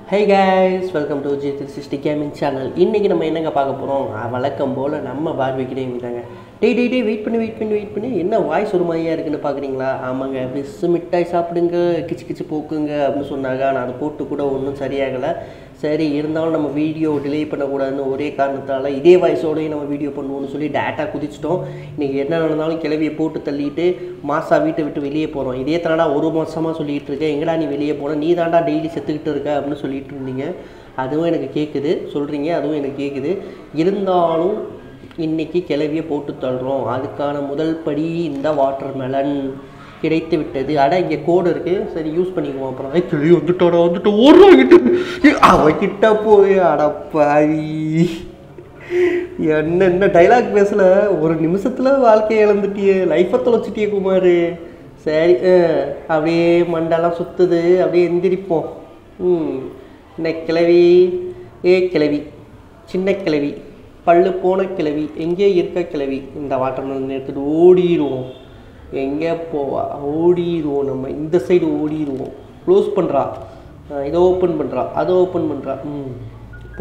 High guys welcome to G three sixty gaming channel இன்றைக்கி நம்ம என்னங்க பார்க்க போகிறோம் வழக்கம் போல் நம்ம பார்பிக்கிட்டே தாங்க டேய் டேய் டேய் வெயிட் பண்ணி வெயிட் பண்ணி வெயிட் பண்ணி என்ன வாய்ஸ் ஒரு மாதிரியா இருக்குன்னு பார்க்குறீங்களா ஆமாங்க பிஸ் மிட்டாய் சாப்பிடுங்க கிச்சு கிச்சு போக்குங்க அப்படின்னு சொன்னாங்க ஆனால் அது போட்டு கூட ஒன்றும் சரியாகலை சரி இருந்தாலும் நம்ம வீடியோ டிலே பண்ணக்கூடாதுன்னு ஒரே காரணத்தால் இதே வாய்ஸோடய நம்ம வீடியோ பண்ணுவோம்னு சொல்லி டேட்டா குதிச்சிட்டோம் இன்றைக்கி என்ன நடந்தாலும் கிளவியை போட்டு தள்ளிட்டு மாசா வீட்டை விட்டு வெளியே போகிறோம் இதே தானடா ஒரு மாதமாக சொல்லிகிட்டு இருக்க எங்கடா நீ வெளியே போன நீ தாண்டா டெய்லி செத்துக்கிட்டு இருக்க அப்படின்னு சொல்லிட்டு இருந்தீங்க அதுவும் எனக்கு கேட்குது சொல்கிறீங்க அதுவும் எனக்கு கேட்குது இருந்தாலும் இன்னைக்கு கிளவியை போட்டு தள்ளுறோம் அதுக்கான முதல் படி இந்த வாட்டர் மெலன் கிடைத்து விட்டது அட இங்கே கோடு இருக்குது சரி யூஸ் பண்ணிக்குவோம் அப்புறம் ஏய், கிளவி வந்துட்டோட வந்துட்டு ஓடுறாங்கிட்டு அவகிட்ட போய் அடப்பாவி என்ன என்ன டைலாக் பேசல ஒரு நிமிஷத்தில் வாழ்க்கையை இழந்துட்டியே லைஃப்பை தொலைச்சிட்டியே குமார் சரி அஹ், அப்படியே மண்டெல்லாம் சுற்றுது அப்படியே எந்திரிப்போம் ம் என்ன கிளவி ஏ கிளவி சின்ன கிளவி பல்லு போன கிளவி எங்கே இருக்க கிளவி இந்த வாட்டர் மெலன் எடுத்துகிட்டு ஓடிடுவோம் எங்கே போவா ஓடிடுவோம் நம்ம இந்த சைடு ஓடிடுவோம் க்ளோஸ் பண்ணுறா இதை ஓப்பன் பண்ணுறா அதை ஓப்பன் பண்ணுறா ம் போ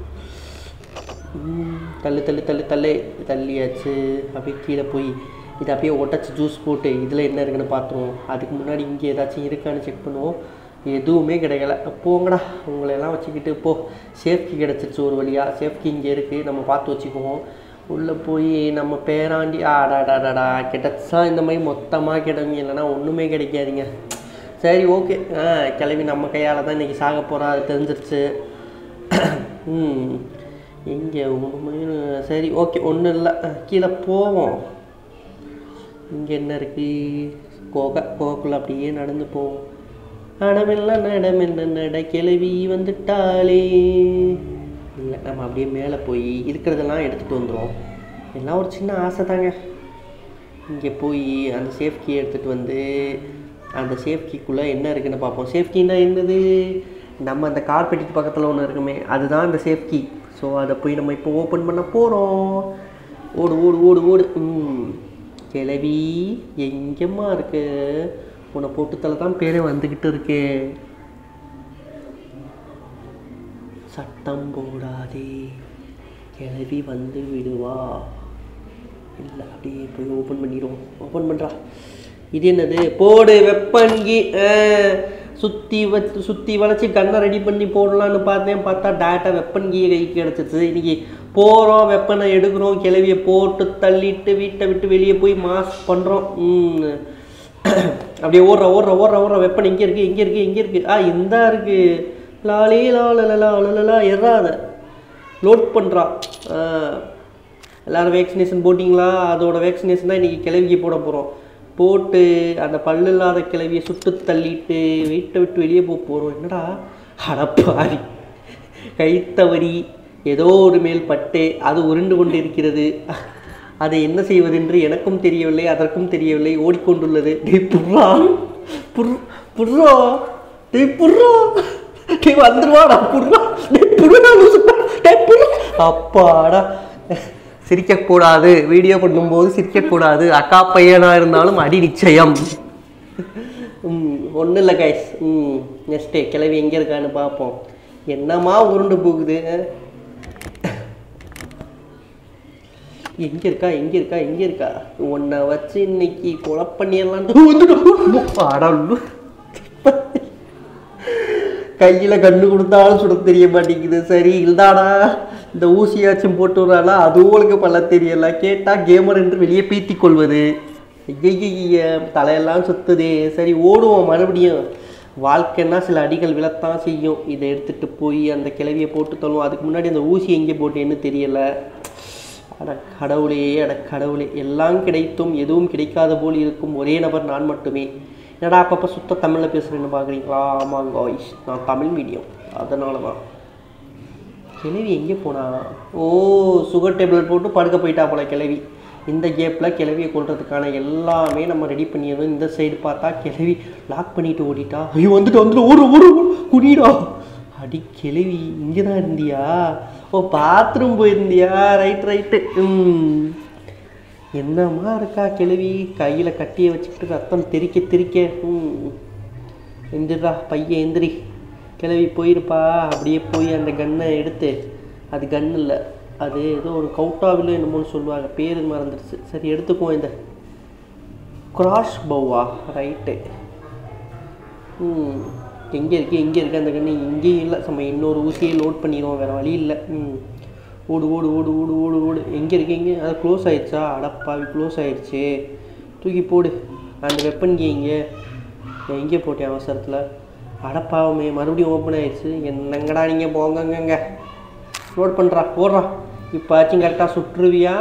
ம், தள்ளு தள்ளு தள்ளு தள்ளு தள்ளியாச்சு அப்படியே கீழே போய் இதை அப்படியே ஒட்டச்சு ஜூஸ் போட்டு இதில் என்ன இருக்குன்னு பார்த்துருவோம் அதுக்கு முன்னாடி இங்கே ஏதாச்சும் இருக்கான்னு செக் பண்ணுவோம் எதுவுமே கிடைக்கல போங்கடா உங்களை எல்லாம் வச்சுக்கிட்டு போ சேஃப்கி கிடச்சிருச்சு ஒரு வழியாக சேஃப்கி இங்கே இருக்குது நம்ம பார்த்து வச்சுக்குவோம் உள்ளே போய் நம்ம பேராண்டி ஆடாடாடாடா கிடச்சா இந்த மாதிரி மொத்தமாக கிடங்க இல்லைன்னா ஒன்றுமே கிடைக்காதுங்க சரி ஓகே ஆ கிளம்பி நம்ம கையால் தான் இன்றைக்கி சாக போகிறா அது தெரிஞ்சிருச்சு ம் எங்கே ஒன்றுமே சரி ஓகே ஒன்றும் இல்லை கீழே போவோம் இங்கே என்ன இருக்குது கோகை கோகைக்குள்ளே அப்படியே நடந்து போவோம் அடமெல்ல நடமெல்ல நட கிளவி வந்துட்டாளே இல்லை நம்ம அப்படியே மேலே போய் இருக்கிறதெல்லாம் எடுத்துகிட்டு வந்துடும் எல்லாம் ஒரு சின்ன ஆசை தாங்க இங்கே போய் அந்த சேஃப் கீ எடுத்துகிட்டு வந்து அந்த சேஃப் கீக்குள்ளே என்ன இருக்குன்னு பார்ப்போம் சேஃப் கீனா என்னது நம்ம அந்த கார்பெட்டுக்கு பக்கத்தில் ஒன்று இருக்குமே அதுதான் அந்த சேஃப் கீ ஸோ அதை போய் நம்ம இப்போ ஓப்பன் பண்ண போகிறோம் ஓடு ஓடு ஓடு ஓடு ம் கிளவி எங்கேம்மா இருக்கு உன்னை போட்டுத்தல தான் பேரே வந்துக்கிட்டு இருக்கு சட்டம் போடாதே கிளவி வந்து விடுவா இல்லை அப்படியே போய் ஓப்பன் பண்ணிடுவோம் ஓப்பன் பண்ணுறா இது என்னது போடு வெப்பன்கி சுற்றி வச்சு சுற்றி வளைச்சி கண்ணை ரெடி பண்ணி போடலான்னு பார்த்தேன் பார்த்தா டேட்டா வெப்பன்கியை கைக்கு கிடச்சிச்சு இன்னைக்கு போகிறோம் வெப்பனை எடுக்கிறோம் கிளவியை போட்டு தள்ளிட்டு வீட்டை விட்டு வெளியே போய் மாஸ் பண்ணுறோம் அப்படியே ஓடுற ஓடுற ஓடுற ஓடுற வெப்பன் இங்கே இருக்குது இங்கே இருக்குது இங்கே இருக்குது ஆ இந்த இருக்குது லாலே லாலலா லலலா எறாத லோட் பண்ணுறான் எல்லோரும் வேக்சினேஷன் போட்டிங்களா அதோட வேக்சினேஷன் தான் இன்றைக்கி கிளவிக்கு போட போகிறோம் போட்டு அந்த பல்லு இல்லாத கிளவியை சுட்டு தள்ளிட்டு வீட்டை விட்டு வெளியே போக போகிறோம் என்னடா அடப்பாரி கைத்தவரி ஏதோ ஒரு மேல் பட்டு அது உருண்டு கொண்டு இருக்கிறது அதை என்ன செய்வதென்று எனக்கும் தெரியவில்லை அதற்கும் தெரியவில்லை ஓடிக்கொண்டுள்ளது டேய் புர்ரா புர் புர்ரா டேய் புர்ரா டேய் வந்துருவாடா புர்ரா டேய் புர்ரா லூசுப்பா. டேய் புர்ரா அப்பாடா சிரிக்கக்கூடாது வீடியோ பண்ணும்போது சிரிக்கக்கூடாது அக்கா பையனாக இருந்தாலும் அடி நிச்சயம் ம் ஒன்றும் இல்லை கைஸ் ம் நெக்ஸ்ட்டு கிளவி எங்கே இருக்கான்னு பார்ப்போம் என்னம்மா உருண்டு போகுது எங்கே இருக்கா எங்கே இருக்கா எங்கே இருக்கா உன்னை வச்சு இன்னைக்கு கொலை பண்ணிடலான்ட்டு வந்துடும் அடல்லு கையில் கண்ணு கொடுத்தாலும் சுட தெரிய மாட்டேங்குது சரி இல்லடாடா இந்த ஊசியாச்சும் போட்டு வராளா அது உங்களுக்கு பல்ல தெரியல கேட்டால் கேமர் என்று வெளியே பீத்தி கொள்வது ஐய தலையெல்லாம் சுத்துதே சரி ஓடுவோம் மறுபடியும் வாழ்க்கைன்னா சில அடிகள் விழத்தான் செய்யும் இதை எடுத்துகிட்டு போய் அந்த கிளவியை போட்டு தள்ளுவோம் அதுக்கு முன்னாடி அந்த ஊசி எங்கே போட்டேன்னு தெரியலை அட கடவுளே அட கடவுளே எல்லாம் கிடைத்தும் எதுவும் கிடைக்காத போல் இருக்கும் ஒரே நபர் நான் மட்டுமே என்னடா அப்பப்போ சுத்த தமிழில் பேசுகிறேன்னு பார்க்குறீங்களா ஆமாங்க வாய்ஸ் நான் தமிழ் மீடியம் அதனால தான் கிளவி எங்கே போனா ஓ சுகர் டேப்லெட் போட்டு படுக்க போயிட்டா போல கிளவி இந்த கேப்பில் கிளவியை கொள்றதுக்கான எல்லாமே நம்ம ரெடி பண்ணிடணும் இந்த சைடு பார்த்தா கிளவி லாக் பண்ணிட்டு ஓடிட்டா ஐயோ வந்துட்டு வந்துட்டு ஓடு ஓடு ஓடு, குடிடா அடி கிளவி இங்கே தான் இருந்தியா ஓ பாத்ரூம் போயிருந்தியா ரைட் ரைட்டு ம் என்னம்மா இருக்கா கிளவி கையில் கட்டியை வச்சுக்கிட்டு ரத்தம் தெறிக்க தெறிக்க ம் எந்திரா பையன் எந்திரி கிளவி போயிருப்பா அப்படியே போய் அந்த கன்னை எடுத்து அது கன் இல்லை அது ஏதோ ஒரு கவுட்டாவிலோ என்னமோன்னு சொல்லுவாங்க பேர் மறந்துடுச்சு சரி எடுத்துக்குவோம் இந்த கிராஷ் பவ்வா ரைட்டு ம் எங்கே இருக்கு எங்கே இருக்கு அந்த கண்ணு இங்கேயும் இல்லை நம்ம இன்னொரு ஊசியை லோட் பண்ணிடுவோம் வேறு வழி இல்லை ம் ஓடு ஓடு ஓடு ஓடு ஓடு ஓடு எங்கே இருக்கு எங்கே அது க்ளோஸ் ஆயிடுச்சா அடப்பாவி க்ளோஸ் ஆயிடுச்சு தூக்கி போடு அந்த வெப்பன் எங்கே எங்கே போட்டேன் அவசரத்தில் அடப்பாவமே மறுபடியும் ஓப்பன் ஆயிடுச்சு என்னங்கடா நீங்கள் போங்கங்க லோட் பண்ணுறா போடுறா இப்போ ஆச்சும் கரெக்டாக சுற்றுவியா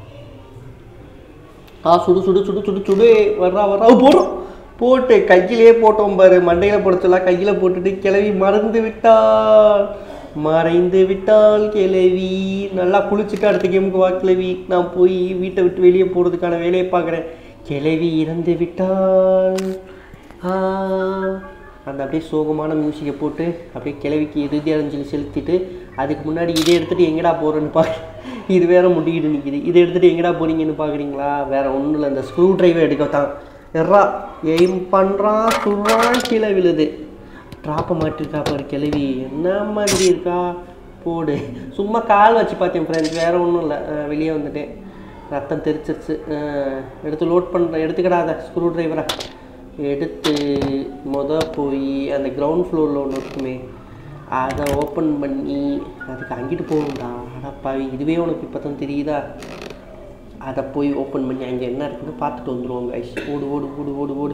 ஆ சுடு சுடு சுடு சுடு சுடு வர்றா வர்றா போடுறோம் போட்டு கையிலே போட்டோம் பாரு மண்டையில் போடுறதுலாம் கையில் போட்டுட்டு கிளவி மறந்து விட்டாள் மறைந்து விட்டாள் கிளவி நல்லா குளிச்சுட்டு அடுத்த கேமுக்கு வா கிளவி நான் போய் வீட்டை விட்டு வெளியே போகிறதுக்கான வேலையை பார்க்குறேன் கிளவி இறந்து விட்டாள் ஆ அந்த அப்படியே சோகமான மியூசிக்கை போட்டு அப்படியே கிளவிக்கு இறுதி அஞ்சலி செலுத்திட்டு அதுக்கு முன்னாடி இதை எடுத்துகிட்டு எங்கடா போகிறேன்னு பார்க்க இது வேற முட்டிக்கிட்டு நிற்கிது இதை எடுத்துகிட்டு எங்கடா போறீங்கன்னு பார்க்குறீங்களா வேற ஒன்றும் இல்லை இந்த ஸ்க்ரூ டிரைவர் எடுக்கத்தான் எர்ரா எய்ம் பண்ணுறான் சுடுறான் கீழே விழுது ட்ராப்பை மாட்டிருக்கா பாரு கிளவி என்ன மாதிரி இருக்கா போடு சும்மா கால் வச்சு பார்த்தேன் ஃப்ரெண்ட்ஸ் வேற ஒன்றும் இல்லை வெளியே வந்துட்டேன் ரத்தம் தெரிச்சிருச்சு அஹ், எடுத்து லோட் பண்ணுற எடுத்துக்கிடாத ஸ்க்ரூ டிரைவரை எடுத்து மொத போய் அந்த கிரவுண்ட் ஃப்ளோரில் ஒன்று இருக்குமே அதை ஓப்பன் பண்ணி அதுக்கு அங்கிட்டு போகணும்டா அடப்பாவி இதுவே உனக்கு இப்போ தான் தெரியுதா அதை போய் ஓப்பன் பண்ணி அங்கே என்ன இருக்குன்னு பார்த்துட்டு வந்துடுவோம் கைஸ் ஓடு ஓடு ஓடு ஓடு ஓடு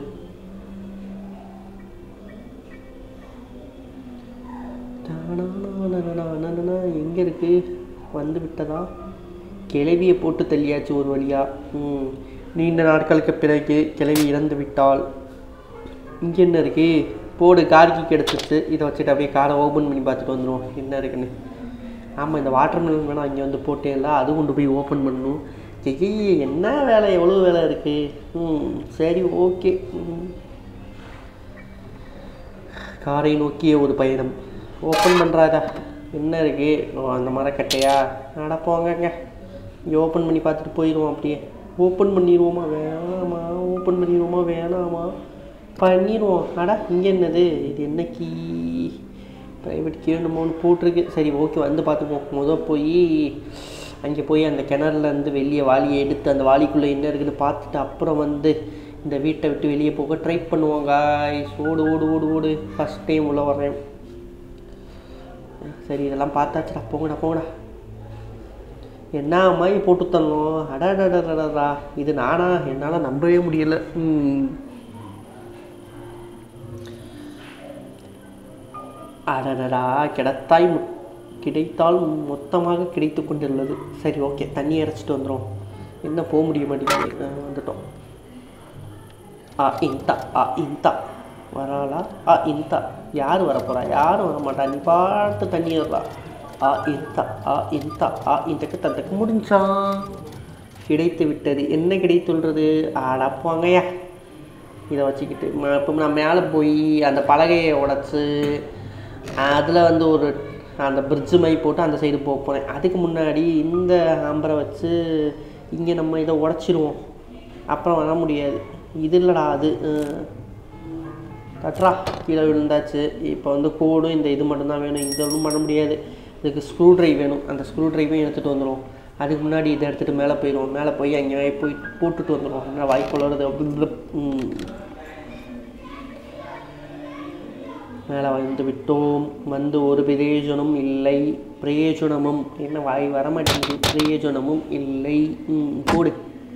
எங்கே இருக்கு வந்து விட்டதா கிளவியை போட்டு தள்ளியாச்சு ஒரு வழியா ம் நீண்ட நாட்களுக்கு பிறகு கிளவி இறந்து விட்டாள் இங்கே என்ன இருக்கு போடு கார்கி கிடச்சிருச்சு இதை வச்சுட்டு அப்படியே காரை ஓப்பன் பண்ணி பார்த்துட்டு வந்துடுவோம் என்ன இருக்குன்னு ஆமாம் இந்த வாட்டர் மெலன் வேணாம் இங்கே வந்து போட்டேன்ல அது கொண்டு போய் ஓப்பன் பண்ணணும் ஐயே என்ன வேலை எவ்வளோ வேலை இருக்குது ம் சரி ஓகே ம் காரை நோக்கிய ஒரு பயணம் ஓப்பன் பண்ணுறாதா என்ன இருக்கு ஓ அந்த மரக்கட்டையா நடப்போங்கங்க இங்கே ஓப்பன் பண்ணி பார்த்துட்டு போயிடுவோம் அப்படியே ஓப்பன் பண்ணிடுவோமா வேணாமா ஓப்பன் பண்ணிடுவோமா வேணாமா பண்ணிடுவோம் அடா இங்கே என்னது இது என்ன கீ ப்ரைவேட் கீ என்னமோன்னு போட்டிருக்கு சரி ஓகே வந்து பார்த்துப்போம் முத போய் அங்கே போய் அந்த கிணறுல இருந்து வெளியே வாளியை எடுத்து அந்த வாளிக்குள்ளே என்ன இருக்குன்னு பார்த்துட்டு அப்புறம் வந்து இந்த வீட்டை விட்டு வெளியே போக ட்ரை பண்ணுவோம் guys ஓடு ஓடு ஓடு ஓடு ஃபஸ்ட் டைம் உள்ள வர்றேன் சரி இதெல்லாம் பார்த்தாச்சுடா போங்கடா போங்கடா என்ன மாதிரி போட்டு தரணும் அடாடடடடா இது நானா என்னால் நம்பவே முடியல ம் அடடடா கிடைத்தாய் மு- கிடைத்தால் மொத்தமாக கிடைத்து கொண்டுள்ளது சரி ஓகே தண்ணி இறைச்சிட்டு வந்துடும் என்ன போக முடிய மாட்டேங்குது ஆ, வந்துட்டோம் ஆ இந்தா ஆ இந்தா வராளா ஆ இந்தா யார் வரப்போறா யாரும் வர மாட்டா நீ பார்த்து தண்ணி வரலா ஆ இந்தா ஆ இந்தா ஆ இந்தக்கு தந்தக்கு முடிஞ்சான் கிடைத்து விட்டது என்ன கிடைத்துள்ளது அடப்பாங்கய்யா இதை வச்சுக்கிட்டு ம- இப்போ நான் மேலே போய் அந்த பலகையை உடச்சி அதில் வந்து ஒரு அந்த பிரிட்ஜு மாதிரி போட்டு அந்த சைடு போக போகிறேன் அதுக்கு முன்னாடி இந்த ஆம்பரை வச்சு இங்கே நம்ம இதை உடச்சிருவோம் அப்புறம் வர முடியாது இது இல்லைடா அது அஹ். தட்ரா கீழே விழுந்தாச்சு இப்போ வந்து கோடும் இந்த இது மட்டும்தான் வேணும் இந்த ஒன்றும் பண்ண முடியாது இதுக்கு ஸ்க்ரூ ட்ரைவ் வேணும் அந்த ஸ்க்ரூ ட்ரைவையும் எடுத்துகிட்டு வந்துடும் அதுக்கு முன்னாடி இதை எடுத்துகிட்டு மேலே போயிடுவோம் மேலே போய் அங்கே போய் போட்டுட்டு வந்துடுவோம் என்ன வாய்க்குள்ளது அப்படி மேலே வந்து விட்டோம் வந்து ஒரு பிரயோஜனம் இல்லை பிரயோஜனமும் என்ன வாய் வர மாட்டேங்குது பிரயோஜனமும் இல்லை ம், போடு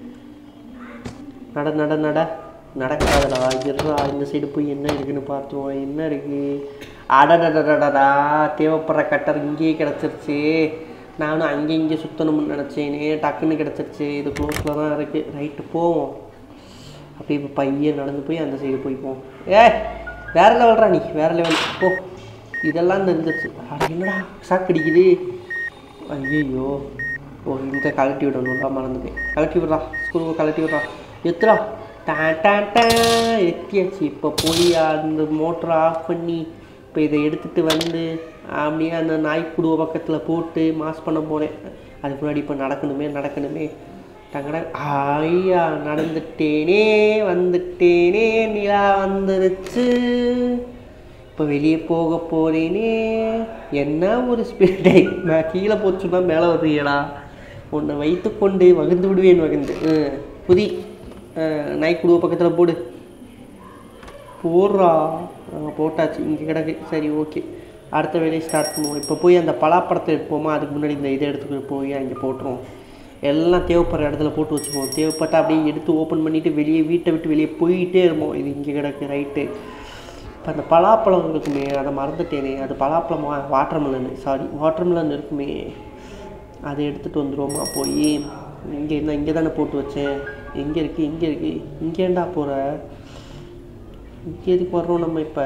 நட நட நட நடக்காதடா இருடா இந்த சைடு போய் என்ன இருக்குன்னு பார்த்துருவோம் என்ன இருக்கு அடடடடடா தேவைப்படுற கட்டர் இங்கேயே கிடச்சிருச்சு நானும் அங்கே இங்கே சுற்றணும்னு நினச்சேனே டக்குன்னு கிடச்சிருச்சு இது க்ளோஸில் தான் இருக்குது ரைட்டு போவோம் அப்படியே இப்போ பையன் நடந்து போய் அந்த சைடு போய் போவோம் ஏ வேற லெவல்ரா நீ வேற லெவல் போ இதெல்லாம் தெரிஞ்சிருச்சு அட என்னடா ஷாக் அடிக்குது ஐயோ ஓ இந்த கழட்டி விடணும்டா மறந்துட்டேன் கழட்டி விட்றா ஸ்கூலுக்கு கழட்டி விட்றா எத்துடா டான் டான் டான் எத்தியாச்சு இப்போ போய் அந்த மோட்டரை ஆஃப் பண்ணி இப்போ இதை எடுத்துகிட்டு வந்து அப்படியே அந்த நாய்க்குடுவ பக்கத்தில் போட்டு மாஸ் பண்ண போகிறேன் அதுக்கு முன்னாடி இப்போ நடக்கணுமே நடக்கணுமே டங்கட ஐயா நடந்துட்டேனே வந்துட்டேனே நிலா வந்துருச்சு இப்போ வெளியே போக போறேனே என்ன ஒரு ஸ்பீடை நான் கீழே போச்சுன்னா மேலே வர்றீங்களா உன்னை வைத்துக்கொண்டு வகுந்து விடுவேன் வகுந்து ம், புதி நாய்க்குடுவ பக்கத்தில் போடு போடுறா ஆ, போட்டாச்சு இங்கே கிடக்கு சரி ஓகே அடுத்த வேலையை ஸ்டார்ட் பண்ணுவோம் இப்போ போய் அந்த பலாப்பழத்தை எடுப்போமா அதுக்கு முன்னாடி இந்த இதை எடுத்துக்கிட்டு போய் அங்கே போட்டுருவோம் எல்லாம் தேவைப்படுற இடத்துல போட்டு வச்சுப்போம் தேவைப்பட்டா அப்படியே எடுத்து ஓப்பன் பண்ணிவிட்டு வெளியே வீட்டை விட்டு வெளியே போயிட்டே இருப்போம் இது இங்கே கிடக்கு ரைட்டு இப்போ அந்த பலாப்பழம் இருக்குமே அதை மறந்துட்டேனே அது பலாப்பழமா வாட்டர்மெலன் சாரி வாட்டர்மெலன் இருக்குமே அதை எடுத்துகிட்டு வந்துடுவோமா போய் இங்கே இருந்தால் இங்கே தானே போட்டு வச்சேன் எங்கே இருக்குது இங்கே இருக்குது இங்கேண்டா போகிற இங்கே எதுக்கு வர்றோம் நம்ம இப்போ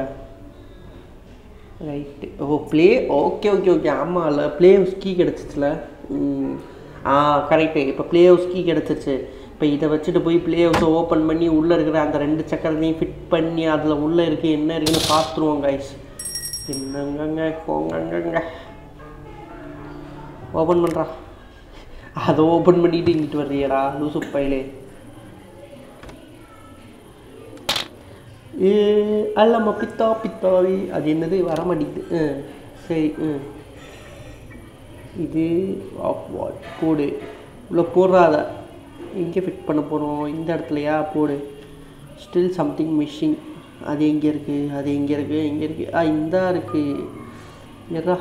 ரைட்டு ஓ ப்ளே ஓகே ஓகே ஓகே ஆமாம் இல்லை ப்ளே ஹவுஸ் கீ கிடச்சிச்சுல ஆ கரெக்டு இப்போ ப்ளே ஹவுஸ் கீ கிடச்சிச்சு இப்போ இதை வச்சுட்டு போய் ப்ளே ஹவுஸை ஓப்பன் பண்ணி உள்ளே இருக்கிற அந்த ரெண்டு சக்கரத்தையும் ஃபிட் பண்ணி அதில் உள்ளே இருக்கு என்ன இருக்குன்னு பார்த்துருவோம் கைஸ் என்னங்கங்க போங்கங்கங்க ஓப்பன் பண்ணுறா அதை ஓப்பன் பண்ணிட்டு இங்கிட்டு வர்றியடா லூசு பையலே ஏ அல்லம்மா பித்தா பித்தாவி அது என்னது வர மாட்டேங்குது ஆ சரி ம் இது ஆஃப் வாட் போடு உள்ள போடுறாத எங்கே ஃபிட் பண்ண போகிறோம் இந்த இடத்துலையா போடு ஸ்டில் சம்திங் மிஷிங் அது எங்கே இருக்குது அது எங்கே இருக்குது எங்கே இருக்குது ஆ இந்த இருக்குது எறா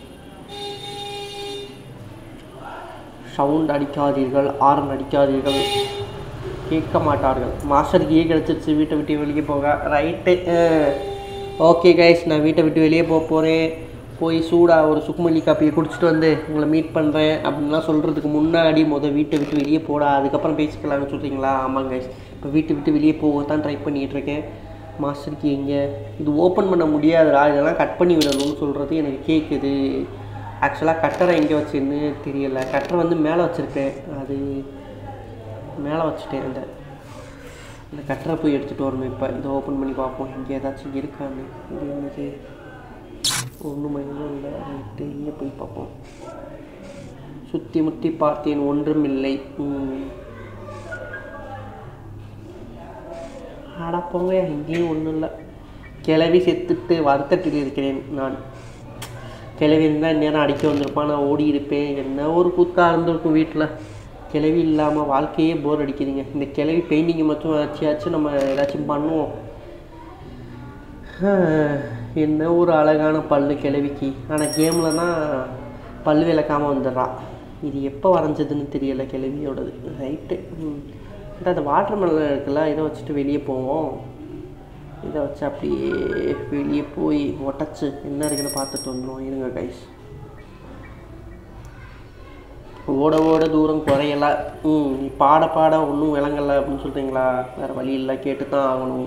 சவுண்ட் அடிக்காதீர்கள் ஆரன் அடிக்காதீர்கள் கேட்க மாட்டார்கள் மாஸ்டருக்கு ஏ கிடச்சிருச்சு வீட்டை விட்டு வெளியே போக ரைட்டு ஓகே கைஸ் நான் வீட்டை விட்டு வெளியே போக போகிறேன் போய் சூடாக ஒரு சுக்குமல்லி காப்பியை குடிச்சிட்டு வந்து உங்களை மீட் பண்ணுறேன் அப்படின்லாம் சொல்கிறதுக்கு முன்னாடி மொதல் வீட்டை விட்டு வெளியே போடா அதுக்கப்புறம் பேசிக்கலாம்னு சொல்கிறீங்களா ஆமாங்க கைஸ் இப்போ வீட்டை விட்டு வெளியே போக தான் ட்ரை பண்ணிகிட்டு இருக்கேன் மாஸ்டருக்கு எங்கே இது ஓப்பன் பண்ண முடியாதுடா இதெல்லாம் கட் பண்ணி விடணும்னு சொல்கிறது எனக்கு கேட்குது ஆக்சுவலாக கட்டரை எங்கே வச்சுன்னு தெரியல கட்டரை வந்து மேலே வச்சுருக்கேன் அது மேலே வச்சுட்டேன் அந்த இந்த கட்டரை போய் எடுத்துகிட்டு வரணும் இப்போ இதை ஓப்பன் பண்ணி பார்ப்போம் இங்கே ஏதாச்சும் இருக்கான்னு இது என்னது ஒன்றும் எதுவும் இல்லை ரைட்டு இங்கே போய் பார்ப்போம் சுற்றி முற்றி பார்த்தேன் ஒன்றும் இல்லை ம். அட போங்க இங்கேயும் ஒன்றும் இல்லை கிளவி செத்துட்டு வருத்தத்தில் இருக்கிறேன் நான் கிளவி இருந்தால் நேரம் அடிக்க வந்திருப்பான் நான் ஓடி இருப்பேன் என்ன ஒரு கூத்தாக இருந்திருக்கும் வீட்டில் கிளவி இல்லாமல் வாழ்க்கையே போர் அடிக்குதுங்க இந்த கிளவி பெயிண்டிங்கை மட்டும் வச்சியாச்சும் நம்ம ஏதாச்சும் பண்ணுவோம் என்ன ஒரு அழகான பல்லு கிளவிக்கு ஆனால் கேமில் தான் பல் விளக்காமல் வந்துடுறா இது எப்போ வரைஞ்சதுன்னு தெரியல கிளவியோடது ரைட்டு ம் அந்த வாட்டர் மெலன் இருக்குல்ல இதை வச்சுட்டு வெளியே போவோம் இதை வச்சு அப்படியே வெளியே போய் ஒட்டச்சு என்ன இருக்குன்னு பார்த்துட்டு வந்துடும் இருங்க கைஸ் ஓட ஓட தூரம் குறையல ம் நீ பாட பாட ஒன்றும் விளங்கலை அப்படின்னு சொல்கிறீங்களா வேறு வழி இல்லை கேட்டு தான் ஆகணும்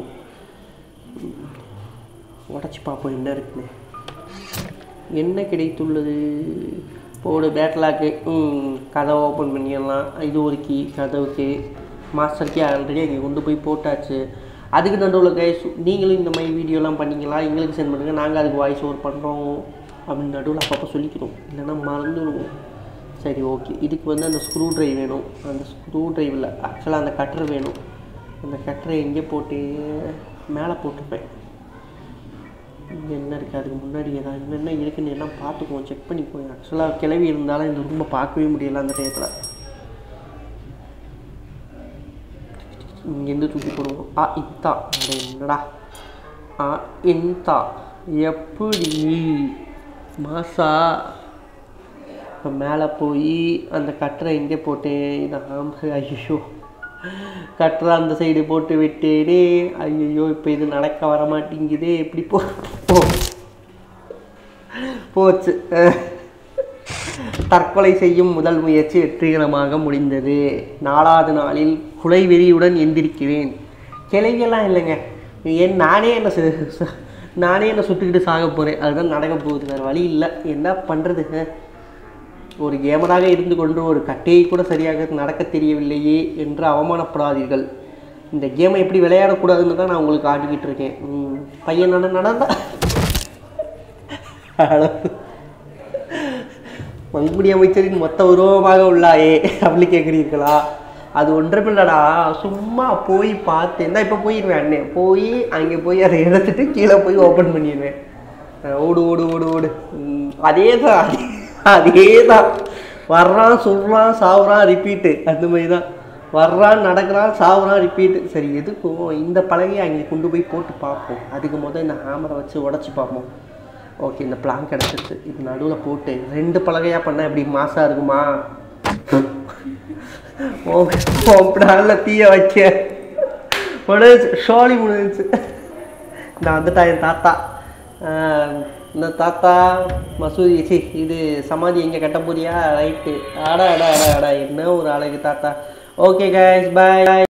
உடச்சி பார்ப்போம் என்ன இருக்குன்னு என்ன கிடைத்துள்ளது போடு பேட்லாக்கு ம் கதவை ஓப்பன் பண்ணிடலாம் இது ஒரு கீ கதவுக்கு மாஸ்டர் கீ ஆல்ரெடி அங்கே கொண்டு போய் போட்டாச்சு அதுக்கு நடுவில் கைஸ் நீங்களும் இந்த மாதிரி வீடியோலாம் பண்ணீங்களா எங்களுக்கு சென்ட் பண்ணுங்கள் நாங்கள் அதுக்கு வாய்ஸ் ஓவர் பண்ணுறோம் அப்படின்னு நடுவில் அப்பப்போ சொல்லிக்கிறோம் இல்லைன்னா மறந்துடுவோம் சரி ஓகே இதுக்கு வந்து அந்த ஸ்க்ரூ ட்ரைவ் வேணும் அந்த ஸ்க்ரூ ட்ரைவில் ஆக்சுவலாக அந்த கட்டர் வேணும் அந்த கட்டரை எங்கே போட்டு மேலே போட்டிருப்பேன் இங்கே என்ன இருக்குது அதுக்கு முன்னாடி ஏதாவது என்னென்ன இருக்குன்னு எல்லாம் பார்த்துக்குவோம் செக் பண்ணிக்குவோம் ஆக்சுவலாக கிளவி இருந்தாலும் இந்த ரூமை பார்க்கவே முடியல அந்த டயத்தில் இங்கேருந்து தூக்கி போடுவோம் ஆ இத்தா அட என்னடா ஆ இந்தா எப்படி மாசா இப்போ மேலே போய் அந்த கட்டரை எங்கே போட்டேன் இதை ஆம்பு ஐயோ கட்டரை அந்த சைடு போட்டு விட்டேனே ஐயோ இப்போ இது நடக்க வர மாட்டேங்குதே எப்படி போ போ போச்சு அஹ். தற்கொலை செய்யும் முதல் முயற்சி வெற்றிகரமாக முடிந்தது நாலாவது நாளில் குலைவெறியுடன் எந்திரிக்கிறேன் கிளைகள்லாம் இல்லைங்க ஏன் நானே என்ன சு- சு- நானே என்ன சுட்டுக்கிட்டு சாக போகிறேன் அதுதான் நடக்க போகுது வேறு வழி இல்லை என்ன பண்ணுறது ஒரு கேமராக இருந்து கொண்டு ஒரு கட்டையை கூட சரியாக நடக்க தெரியவில்லையே என்று அவமானப்படாதீர்கள் இந்த கேமை எப்படி விளையாடக்கூடாதுன்னு தான் நான் உங்களுக்கு ஆடிக்கிட்டு இருக்கேன் ம், பையன் நட நடந்தா ஹலோ மங்குடி அமைச்சரின் மொத்த உருவமாக உள்ளாயே அப்படி கேட்குறீர்களா அது ஒன்றும் இல்லைடா சும்மா போய் பார்த்தேன் தான் இப்போ போயிடுவேன் அண்ணன் போய் அங்கே போய் அதை எடுத்துட்டு கீழே போய் ஓப்பன் பண்ணிடுவேன் அஹ் ஓடு ஓடு ஓடு ஓடு ம், அதே தான் அதே அதே தான் வர்றான் சொல்கிறான் சாவுறான் ரிப்பீட்டு அந்த மாதிரி தான் வர்றான் நடக்கிறான் சாவுறான் ரிப்பீட்டு சரி எதுக்கும் இந்த பலகையை அங்கே கொண்டு போய் போட்டு பார்ப்போம் அதுக்கு முதல் இந்த ஹேமரை வச்சு உடச்சி பார்ப்போம் ஓகே இந்த பிளான் கிடச்சிருச்சு இப்போ நடுவில் போட்டு ரெண்டு பலகையாக பண்ணால் எப்படி மாசாக இருக்குமா பிளானில் தீய வைக்க முடிஞ்சு ஷோலி முடிஞ்சிச்சு நான் வந்துட்டா என் தாத்தா ஆஹ் இந்த தாத்தா மசூதி சி இது சமாதி எங்கே கட்ட போறியா ரைட்டு அடா அடா அடா அடா என்ன ஒரு அழகு தாத்தா ஓகே கைஸ் பாய்